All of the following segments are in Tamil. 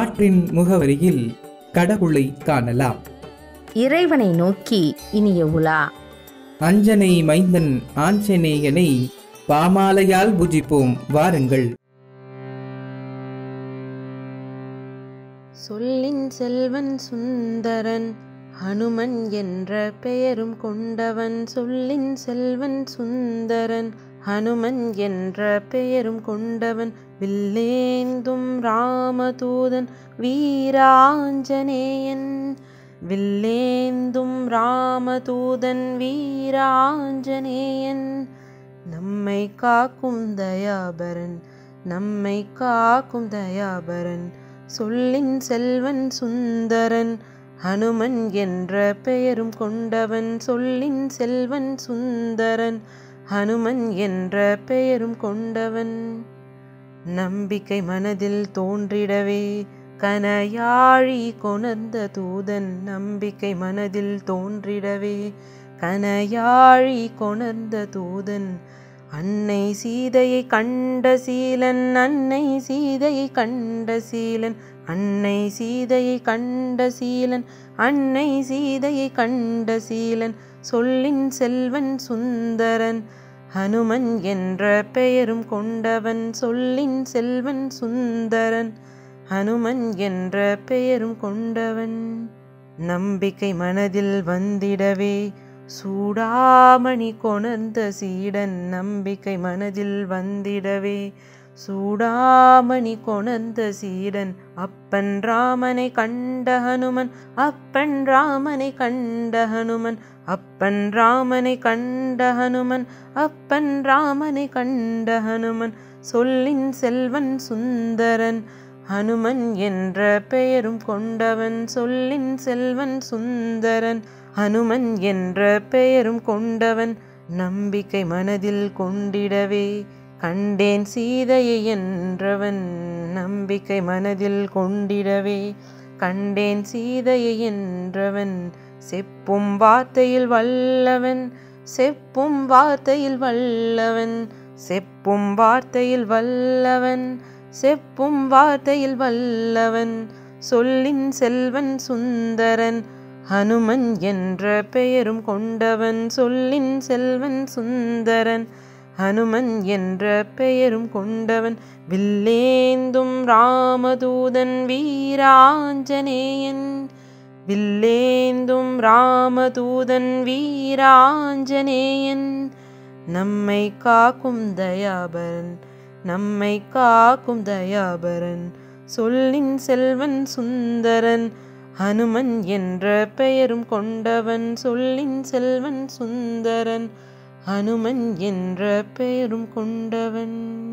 ஆற்றின் முகவரியில் கடவுளை காணலாம் இறைவனை நோக்கி இனிய உலா அஞ்சனை மைந்தன் ஆஞ்சநேயனை பாமாலையால் பூஜிப்போம் வாருங்கள் சொல்லின் செல்வன் சுந்தரன் ஹனுமன் என்ற பெயரும் கொண்டவன் சொல்லின் செல்வன் சுந்தரன் ஹனுமன் என்ற பெயரும் கொண்டவன் வில்லேந்தும் ராமதூதன் வீராஞ்சனேயன் வில்லேந்தும் ராமதூதன் வீராஞ்சனேயன் நம்மை காக்கும் தயாபரன் நம்மை காக்கும் தயாபரன் சொல்லின் செல்வன் சுந்தரன் ஹனுமன் என்ற பெயரும் கொண்டவன் சொல்லின் செல்வன் சுந்தரன் ஹனுமன் என்ற பெயரும் கொண்டவன் நம்பிக்கை மனதில் தோன்றிடவே கனையாழி கொணர்ந்த தூதன் நம்பிக்கை மனதில் தோன்றிடவே கனையாழி கொணர்ந்த தூதன் அன்னை சீதையை கண்ட சீலன் அன்னை சீதையை கண்ட சீலன் அன்னை சீதையை கண்ட சீலன் அன்னை சீதையை கண்ட சீலன் சொல்லின் செல்வன் சுந்தரன் ஹனுமன் என்ற பெயரும் கொண்டவன் சொல்லின் செல்வன் சுந்தரன் ஹனுமன் என்ற பெயரும் கொண்டவன் நம்பிக்கை மனதில் வந்திடவே சூடாமணி கொணர்ந்த சீடன் நம்பிக்கை மனதில் வந்திடவே சூடாமணி கொணர்ந்த சீடன் அப்பன் ராமனை கண்ட ஹனுமன் அப்பன் ராமனை கண்ட ஹனுமன் அப்பன் ராமனை கண்ட ஹனுமன் அப்பன் ராமனை கண்ட ஹனுமன் சொல்லின் செல்வன் சுந்தரன் ஹனுமன் என்ற பெயரும் கொண்டவன் சொல்லின் செல்வன் சுந்தரன் ஹனுமன் என்ற பெயரும் கொண்டவன் நம்பிக்கை மனதில் கொண்டிடவே கண்டேன் சீதையை என்றவன் நம்பிக்கை மனதில் கொண்டிடவே கண்டேன் சீதையை என்றவன் செப்பும் வார்த்தையில் வல்லவன் செப்பும் வார்த்தையில் வல்லவன் செப்பும் வார்த்தையில் வல்லவன் செப்பும் வார்த்தையில் வல்லவன் சொல்லின் செல்வன் சுந்தரன் ஹனுமன் என்ற பெயரும் கொண்டவன் சொல்லின் செல்வன் சுந்தரன் ஹனுமன் என்ற பெயரும் கொண்டவன் வில்லேந்தும் ராமதூதன் வீராஞ்சனேயன் வில்லேந்தும் ராமதூதன் வீராஞ்சனேயன் நம்மை காக்கும் தயாபரன் நம்மை காக்கும் தயாபரன் சொல்லின் செல்வன் சுந்தரன் ஹனுமன் என்ற பெயரும் கொண்டவன் சொல்லின் செல்வன் சுந்தரன் ஹனுமன் என்ற பெயரும் கொண்டவன்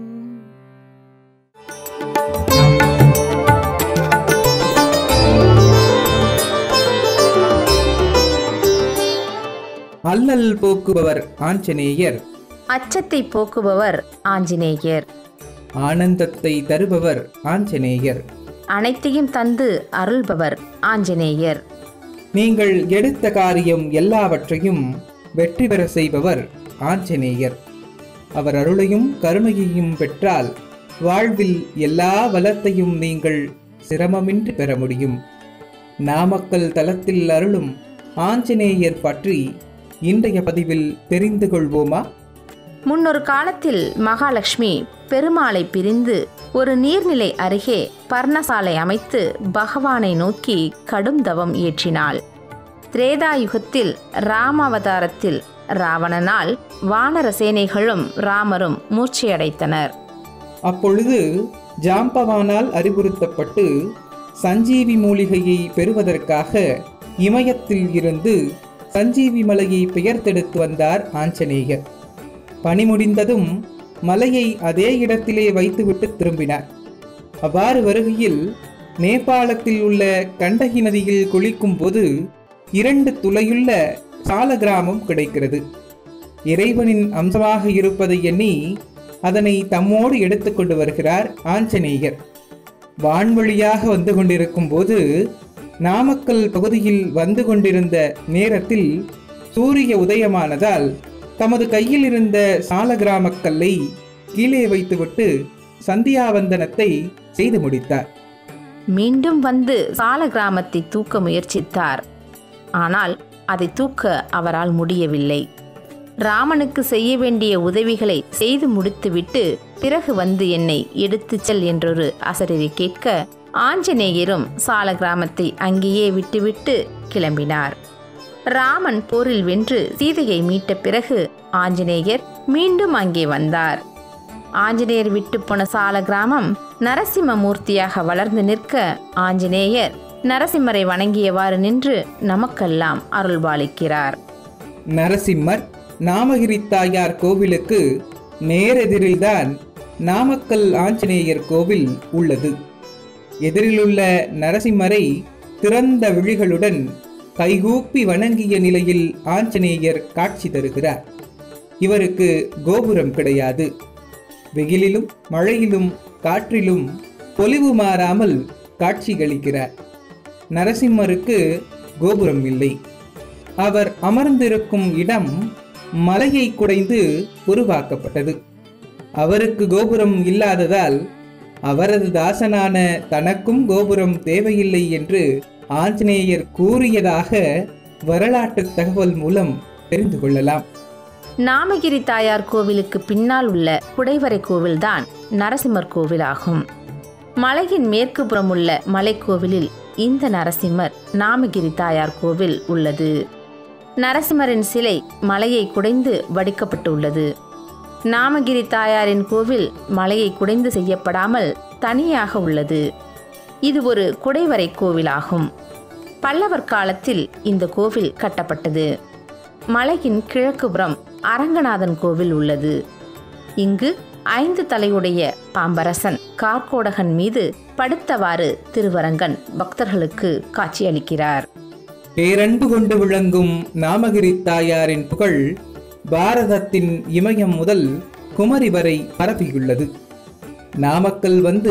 அல்லல் போக்குபவர் ஆஞ்சநேயர் அச்சத்தை போக்குபவர் ஆஞ்சநேயர் ஆனந்தத்தை தருபவர் ஆஞ்சநேயர் அனைத்தையும் தந்து அருள்பவர் ஆஞ்சநேயர் நீங்கள் எடுத்த காரியம் எல்லாவற்றையும் வெற்றி பெற செய்பவர் ஆஞ்சநேயர் அவர் அருளையும் கருணையையும் பெற்றால் வாழ்வில் எல்லா வளத்தையும் நீங்கள் சிரமமின்றி பெற முடியும் நாமக்கல் தலத்தில் அருளும் ஆஞ்சநேயர் பற்றி இன்றைய பதிவில் தெரிந்து கொள்வோமா முன்னொரு காலத்தில் மகாலட்சுமி பெருமாளை பிரிந்து ஒரு நீர்நிலை அருகே பர்ணசாலை அமைத்து பகவானை நோக்கி கடும் தவம் இயற்றினாள் திரேதாயுகத்தில் ராமாவதாரத்தில் ராவணனால் வானர சேனைகளும் ராமரும் மூர்ச்சையடைத்தனர் அப்பொழுது ஜாம்பவானால் அறிவுறுத்தப்பட்டு சஞ்சீவி மூலிகையை பெறுவதற்காக இமயத்தில் இருந்து சஞ்சீவி மலையை பெயர்த்தெடுத்து வந்தார் ஆஞ்சநேயர் பணி முடிந்ததும் மலையை அதே இடத்திலே வைத்துவிட்டு திரும்பினார் அவ்வாறு வருகையில் நேபாளத்தில் உள்ள கண்டகி நதியில் குளிக்கும் போது இரண்டு துளையுள்ள சால கிராமம் கிடைக்கிறது இறைவனின் அம்சமாக இருப்பதை எண்ணி அதனை தம்மோடு எடுத்துக்கொண்டு வருகிறார் ஆஞ்சநேயர் வான்வழியாக வந்து கொண்டிருக்கும் போது நாமக்கல் பகுதியில் வந்து கொண்டிருந்த நேரத்தில் சூரிய உதயமானதால் தமது கையில் இருந்த சாலகிராமக் கல்லை கீழே வைத்துவிட்டு சந்தியாவந்தனத்தை செய்து முடித்தார் மீண்டும் வந்து சால கிராமத்தை தூக்க முயற்சித்தார் ஆனால் அதை தூக்க அவரால் முடியவில்லை ராமனுக்கு செய்ய வேண்டிய உதவிகளை செய்து முடித்துவிட்டு பிறகு வந்து என்னை எடுத்துச் செல் என்றொரு அசரீரி கேட்க ஆஞ்சநேயரும் சால கிராமத்தை அங்கேயே விட்டுவிட்டு கிளம்பினார் ராமன் போரில் வென்று சீதையை மீட்ட பிறகு ஆஞ்சநேயர் மீண்டும் அங்கே வந்தார் ஆஞ்சநேயர் விட்டு போன சால கிராமம் நரசிம்ம மூர்த்தியாக வளர்ந்து நிற்க ஆஞ்சநேயர் நரசிம்மரை வணங்கியவாறு நின்று நமக்கெல்லாம் அருள்பாலிக்கிறார் நரசிம்மர் நாமகிரி தாயார் கோவிலுக்கு நேரெதிரில்தான் நாமக்கல் ஆஞ்சநேயர் கோவில் உள்ளது எதிரிலுள்ள நரசிம்மரை திறந்த விழிகளுடன் கைகூப்பி வணங்கிய நிலையில் ஆஞ்சநேயர் காட்சி தருகிறார் இவருக்கு கோபுரம் கிடையாது வெயிலிலும் மழையிலும் காற்றிலும் பொலிவு மாறாமல் காட்சிகளிக்கிறார் நரசிம்மருக்கு கோபுரம் இல்லை அவர் அமர்ந்திருக்கும் இடம் மலையை குடைந்து உருவாக்கப்பட்டது அவருக்கு கோபுரம் இல்லாததால் அவரது தாசனான தனக்கும் கோபுரம் தேவையில்லை என்று ஆஞ்சநேயர் கூறியதாக வரலாற்று தகவல் மூலம் தெரிந்து கொள்ளலாம் நாமகிரி தாயார் கோவிலுக்கு பின்னால் உள்ள குடைவரை கோவில்தான் நரசிம்மர் கோவிலாகும் மலையின் மேற்கு புறம் உள்ள மலைக்கோவிலில் இந்த நரசிம்மர் நாமகிரி தாயார் கோவில் உள்ளது நரசிம்மரின் சிலை மலையை குடைந்து வடிக்கப்பட்டுள்ளது நாமகிரி தாயாரின் கோவில் மலையை குடைந்து செய்யப்படாமல் தனியாக உள்ளது இது ஒரு குடைவரை கோவிலாகும் பல்லவர் காலத்தில் இந்த கோவில் கட்டப்பட்டது மலையின் கிழக்குபுறம் அரங்கநாதன் கோவில் உள்ளது இங்கு ஐந்து தலையுடைய பாம்பரசன் கார்கோடகன் மீது படுத்தவாறு திருவரங்கன் பக்தர்களுக்கு காட்சியளிக்கிறார் பேரன்பு கொண்டு விளங்கும் நாமகிரி தாயாரின் புகழ் பாரதத்தின் இமயம் முதல் குமரி வரை பரப்பியுள்ளது நாமக்கல் வந்து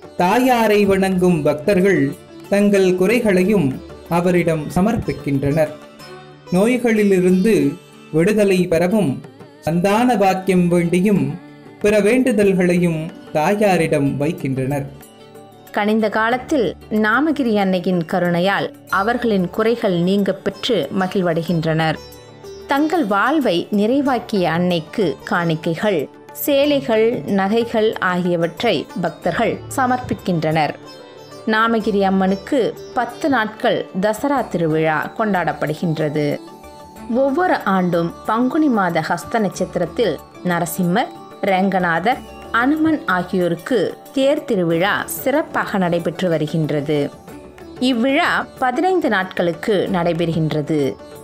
தாயாரை வணங்கும் பக்தர்கள் தங்கள் குறைகளையும் அவரிடம் சமர்ப்பிக்கின்றனர் நோய்களிலிருந்து விடுதலை பெறவும் சந்தான பாக்கியம் வேண்டியும் பிற வேண்டுதல்களையும் தாயாரிடம் வைக்கின்றனர் கனிந்த காலத்தில் நாமகிரி அன்னையின் கருணையால் அவர்களின் குறைகள் நீங்க பெற்று மகிழ்வடைகின்றனர் தங்கள் வாழ்வை நிறைவாக்கிய அன்னைக்கு காணிக்கைகள் சேலைகள் நகைகள் ஆகியவற்றை பக்தர்கள் சமர்ப்பிக்கின்றனர் நாமகிரி அம்மனுக்கு பத்து நாட்கள் தசரா திருவிழா கொண்டாடப்படுகின்றது ஒவ்வொரு ஆண்டும் பங்குனி மாத ஹஸ்த நட்சத்திரத்தில் நரசிம்மர் ரங்கநாதர் அனுமன் ஆகியோருக்கு தேர் திருவிழா சிறப்பாக நடைபெற்று வருகின்றது இவ்விழா பதினைந்து நாட்களுக்கு நடைபெறுகின்றது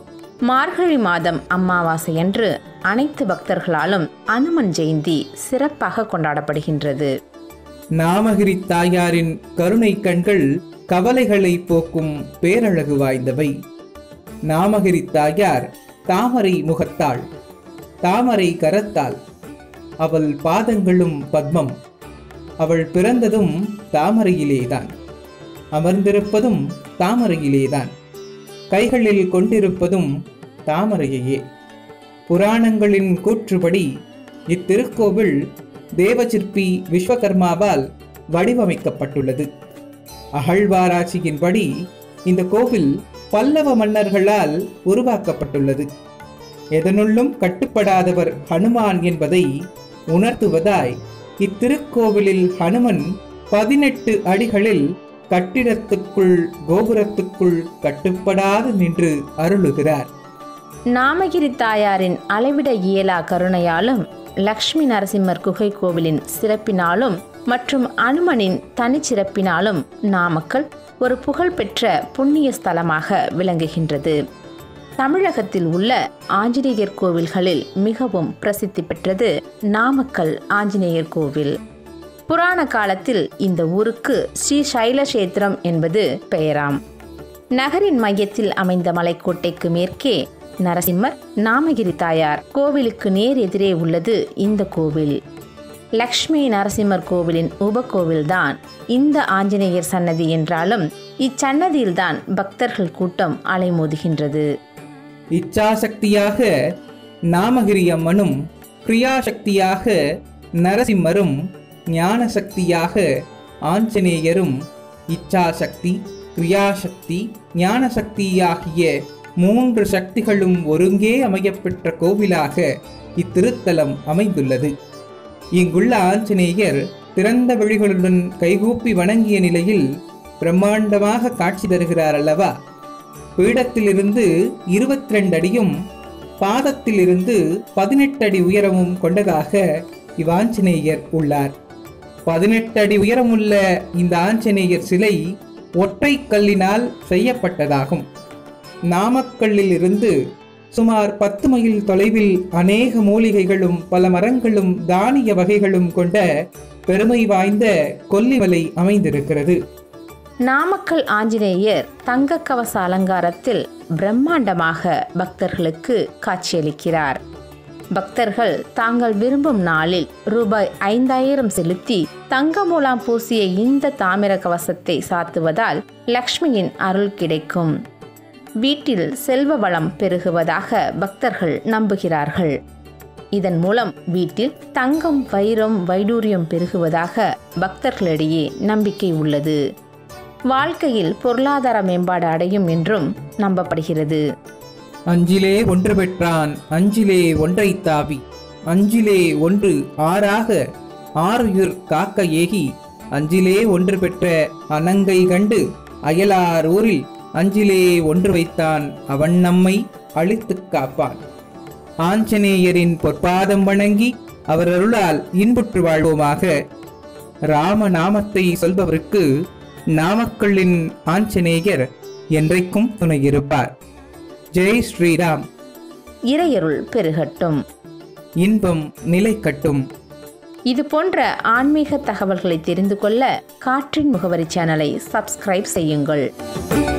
மார்கழி மாதம் அமாவாசையன்று அனைத்து பக்தர்களாலும் அனுமன் ஜெயந்தி சிறப்பாக கொண்டாடப்படுகின்றது நாமகிரி தாயாரின் கருணை கண்கள் கவலைகளை போக்கும் பேரழகு வாய்ந்தவை நாமகிரி தாயார் தாமரை முகத்தாள் தாமரை கரத்தாள் அவள் பாதங்களும் பத்மம் அவள் பிறந்ததும் தாமரையிலேதான் அமர்ந்திருப்பதும் தாமரையிலேதான் கைகளில் கொண்டிருப்பதும் தாமரையையே புராணங்களின் கூற்றுப்படி இத்திருக்கோவில் தேவசிற்பி விஸ்வகர்மாவால் வடிவமைக்கப்பட்டுள்ளது அகழ்வாராய்ச்சியின்படி இந்த கோவில் பல்லவ மன்னர்களால் உருவாக்கப்பட்டுள்ளது எதனுள்ளும் கட்டுப்படாதவர் ஹனுமான் என்பதை உணர்த்துவதாய் இத்திருக்கோவிலில் ஹனுமன் பதினெட்டு அடிகளில் கட்டிடத்துக்குள் கோபுரத்துக்குள் கட்டுப்படாது நின்று அருளுகிறார் நாமகிரி தாயாரின் அளவிட இயலா கருணையாலும் லக்ஷ்மி நரசிம்மர் குகை கோவிலின் சிறப்பினாலும் மற்றும் அனுமனின் தனிச்சிறப்பினாலும் நாமக்கல் ஒரு புகழ்பெற்ற புண்ணிய ஸ்தலமாக விளங்குகின்றது தமிழகத்தில் உள்ள ஆஞ்சநேயர் கோவில்களில் மிகவும் பிரசித்தி பெற்றது நாமக்கல் ஆஞ்சநேயர் கோவில் புராண காலத்தில் இந்த ஊருக்கு ஸ்ரீ சைலசேத்திரம் என்பது பெயராம் நகரின் மையத்தில் அமைந்த மலைக்கோட்டைக்கு மேற்கே நரசிம்மர் நாமகிரி தாயார் கோவிலுக்கு நேர் எதிரே உள்ளது இந்த கோவில் லக்ஷ்மி நரசிம்மர் கோவிலின் உபகோவில்தான் இந்த ஆஞ்சநேயர் சன்னதி என்றாலும் இச்சன்னதியில்தான் பக்தர்கள் கூட்டம் அலைமோதுகின்றது இச்சாசக்தியாக நாமகிரி அம்மனும் கிரியாசக்தியாக நரசிம்மரும் ஞான சக்தியாக ஆஞ்சநேயரும் இச்சாசக்தி கிரியாசக்தி ஞானசக்தி ஆகிய மூன்று சக்திகளும் ஒருங்கே அமையப்பெற்ற கோவிலாக இத்திருத்தலம் அமைந்துள்ளது இங்குள்ள ஆஞ்சநேயர் திறந்த விழிகளுடன் கைகூப்பி வணங்கிய நிலையில் பிரம்மாண்டமாக காட்சி தருகிறார் அல்லவா பீடத்திலிருந்து இருபத்தி ரெண்டு அடியும் பாதத்திலிருந்து பதினெட்டு அடி உயரமும் கொண்டதாக இவ்வாஞ்சநேயர் உள்ளார் பதினெட்டு அடி உயரமுள்ள இந்த ஆஞ்சநேயர் சிலை ஒற்றை கல்லினால் செய்யப்பட்டதாகும் நாமக்கல்லில் இருந்து சுமார் பத்து மைல் தொலைவில் அநேக மூலிகைகளும் பல மரங்களும் தானிய வகைகளும் கொண்ட பெருமை வாய்ந்த கொல்லிமலை அமைந்திருக்கிறது நாமக்கல் ஆஞ்சநேயர் தங்க கவச அலங்காரத்தில் பிரம்மாண்டமாக பக்தர்களுக்கு காட்சியளிக்கிறார் பக்தர்கள் தாங்கள் விரும்பும் நாளில் ரூபாய் ஐந்தாயிரம் செலுத்தி தங்க மூலாம் பூசிய இந்த தாமிர கவசத்தை சாத்துவதால் லக்ஷ்மியின் அருள் கிடைக்கும் வீட்டில் செல்வ வளம் பெருகுவதாக பக்தர்கள் நம்புகிறார்கள் இதன் மூலம் வீட்டில் தங்கம் வைரம் வைடூரியம் பெருகுவதாக பக்தர்களிடையே நம்பிக்கை உள்ளது வாழ்க்கையில் பொருளாதார மேம்பாடு அடையும் என்றும் நம்பப்படுகிறது அஞ்சிலே ஒன்று பெற்றான் அஞ்சிலே ஒன்றை தாவி அஞ்சிலே ஒன்று ஆறாக ஆறுயிர் காக்க ஏகி அஞ்சிலே ஒன்று பெற்ற அனங்கை கண்டு அயலார் ஊரில் அஞ்சிலே ஒன்று வைத்தான் அவன் நம்மை அழித்துக் காப்பான் ஆஞ்சநேயரின் பொற்பாதம் வணங்கி அவர் அருளால் இன்புற்று வாழ்வோமாக ராம நாமத்தை சொல்பவருக்கு நாமக்கல்லின் ஆஞ்சநேயர் என்றைக்கும் துணையிருப்பார் ஜெய் ஸ்ரீராம் இறையருள் பெருகட்டும் இன்பம் நிலைக்கட்டும் இது போன்ற ஆன்மீக தகவல்களை தெரிந்து கொள்ள காற்றின் முகவரி சேனலை சப்ஸ்கிரைப் செய்யுங்கள்